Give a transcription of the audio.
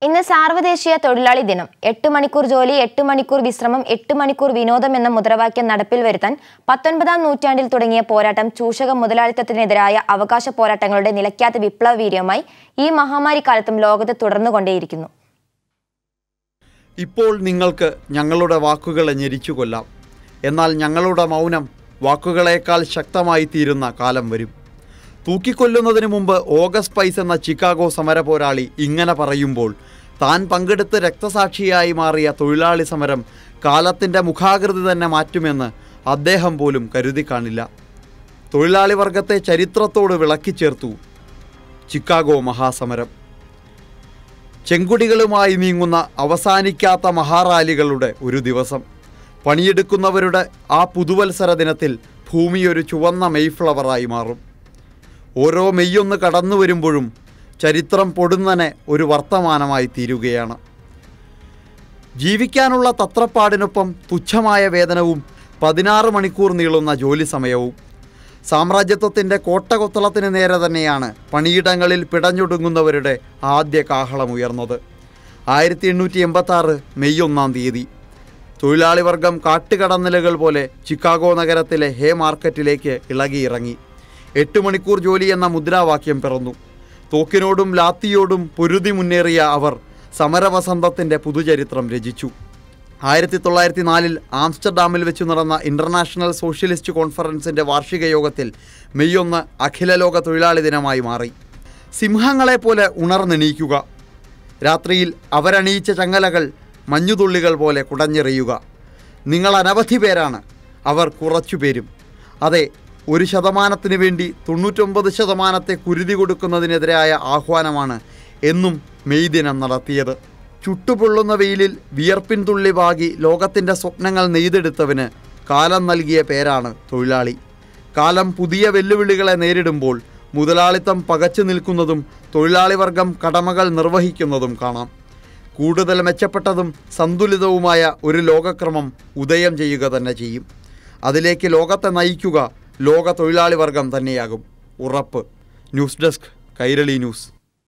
ഇന്ന് സാർവദേശീയ തൊഴിലാളി ദിനം എട്ട് മണിക്കൂർ ജോലി എട്ട് മണിക്കൂർ വിശ്രമം എട്ട് മണിക്കൂർ വിനോദം എന്ന മുദ്രാവാക്യം നടപ്പിൽ വരുത്താൻ പത്തൊൻപതാം നൂറ്റാണ്ടിൽ തുടങ്ങിയ പോരാട്ടം ചൂഷക മുതലാളിത്തത്തിനെതിരായ അവകാശ പോരാട്ടങ്ങളുടെ നിലയ്ക്കാത്ത വിപ്ലവ വീര്യമായി ഈ മഹാമാരി കാലത്തും ലോകത്ത് തുടർന്നുകൊണ്ടേയിരിക്കുന്നു ഇപ്പോൾ നിങ്ങൾക്ക് ഞങ്ങളുടെ വാക്കുകളെ ഞെരിച്ചു കൊല്ലാം എന്നാൽ ഞങ്ങളുടെ മൗനം വാക്കുകളേക്കാൾ ശക്തമായി തീരുന്ന കാലം വരും തൂക്കിക്കൊല്ലുന്നതിന് മുമ്പ് ഓഗസ്റ്റ് പൈസ് എന്ന ചിക്കാഗോ സമര പോരാളി ഇങ്ങനെ പറയുമ്പോൾ താൻ പങ്കെടുത്ത് രക്തസാക്ഷിയായി മാറിയ തൊഴിലാളി സമരം കാലത്തിൻ്റെ മുഖാകൃതി തന്നെ മാറ്റുമെന്ന് അദ്ദേഹം പോലും കരുതി കാണില്ല തൊഴിലാളി വർഗത്തെ ചരിത്രത്തോട് വിളക്കിച്ചേർത്തു ചിക്കാഗോ മഹാസമരം ചെങ്കുടികളുമായി നീങ്ങുന്ന അവസാനിക്കാത്ത മഹാറാലികളുടെ ഒരു ദിവസം പണിയെടുക്കുന്നവരുടെ ആ പുതുവത്സര ദിനത്തിൽ ഭൂമി ഒരു ചുവന്ന മെയ്ഫ്ലവറായി മാറും ഓരോ മെയ്യൊന്ന് കടന്നു വരുമ്പോഴും ചരിത്രം പൊടുന്നനെ ഒരു വർത്തമാനമായി തീരുകയാണ് ജീവിക്കാനുള്ള തത്രപ്പാടിനൊപ്പം തുച്ഛമായ വേതനവും പതിനാറ് മണിക്കൂർ നീളുന്ന ജോലി സമയവും സാമ്രാജ്യത്വത്തിൻ്റെ കോട്ടകൊത്തളത്തിന് നേരെ തന്നെയാണ് പണിയിടങ്ങളിൽ പിടഞ്ഞൊടുങ്ങുന്നവരുടെ ആദ്യ കാഹളമുയർന്നത് ആയിരത്തി എണ്ണൂറ്റി എൺപത്തി ആറ് മെയ് ഒന്നാം തീയതി തൊഴിലാളി വർഗം കാട്ടുകടന്നലുകൾ പോലെ ചിക്കാഗോ നഗരത്തിലെ ഹേ മാർക്കറ്റിലേക്ക് ഇളകിയിറങ്ങി എട്ട് മണിക്കൂർ ജോലി എന്ന മുദ്രാവാക്യം പിറന്നു തോക്കിനോടും ലാത്തിയോടും പൊരുതി മുന്നേറിയ അവർ സമരവസന്തത്തിൻ്റെ പുതുചരിത്രം രചിച്ചു ആയിരത്തി തൊള്ളായിരത്തി നാലിൽ ആംസ്റ്റർഡാമിൽ വെച്ച് നടന്ന ഇൻ്റർനാഷണൽ സോഷ്യലിസ്റ്റ് കോൺഫറൻസിൻ്റെ വാർഷിക യോഗത്തിൽ മെയ് ഒന്ന് അഖില ലോക തൊഴിലാളി ദിനമായി മാറി സിംഹങ്ങളെപ്പോലെ ഉണർന്നെണീക്കുക രാത്രിയിൽ അവരണിയിച്ച ചങ്ങലകൾ മഞ്ഞുതുള്ളികൾ പോലെ കുടഞ്ഞെറിയുക നിങ്ങൾ അനവധി പേരാണ് അവർ കുറച്ചു പേരും അതെ ഒരു ശതമാനത്തിന് വേണ്ടി തൊണ്ണൂറ്റൊമ്പത് ശതമാനത്തെ കുരുതി കൊടുക്കുന്നതിനെതിരായ ആഹ്വാനമാണ് എന്നും മെയ് ദിനം നടത്തിയത് ചുട്ടുപൊള്ളുന്ന വെയിലിൽ വിയർപ്പിൻ തുള്ളി വാകി ലോകത്തിൻ്റെ സ്വപ്നങ്ങൾ നെയ്തെടുത്തവന് കാലം നൽകിയ പേരാണ് തൊഴിലാളി കാലം പുതിയ വെല്ലുവിളികളെ നേരിടുമ്പോൾ മുതലാളിത്തം പകച്ചു നിൽക്കുന്നതും തൊഴിലാളി വർഗം കടമകൾ നിർവഹിക്കുന്നതും കാണാം കൂടുതൽ മെച്ചപ്പെട്ടതും സന്തുലിതവുമായ ഒരു ലോകക്രമം ഉദയം ചെയ്യുക തന്നെ ചെയ്യും അതിലേക്ക് ലോകത്തെ നയിക്കുക ലോക തൊഴിലാളി വർഗം തന്നെയാകും ഉറപ്പ് ന്യൂസ് ഡെസ്ക് കൈരളി ന്യൂസ്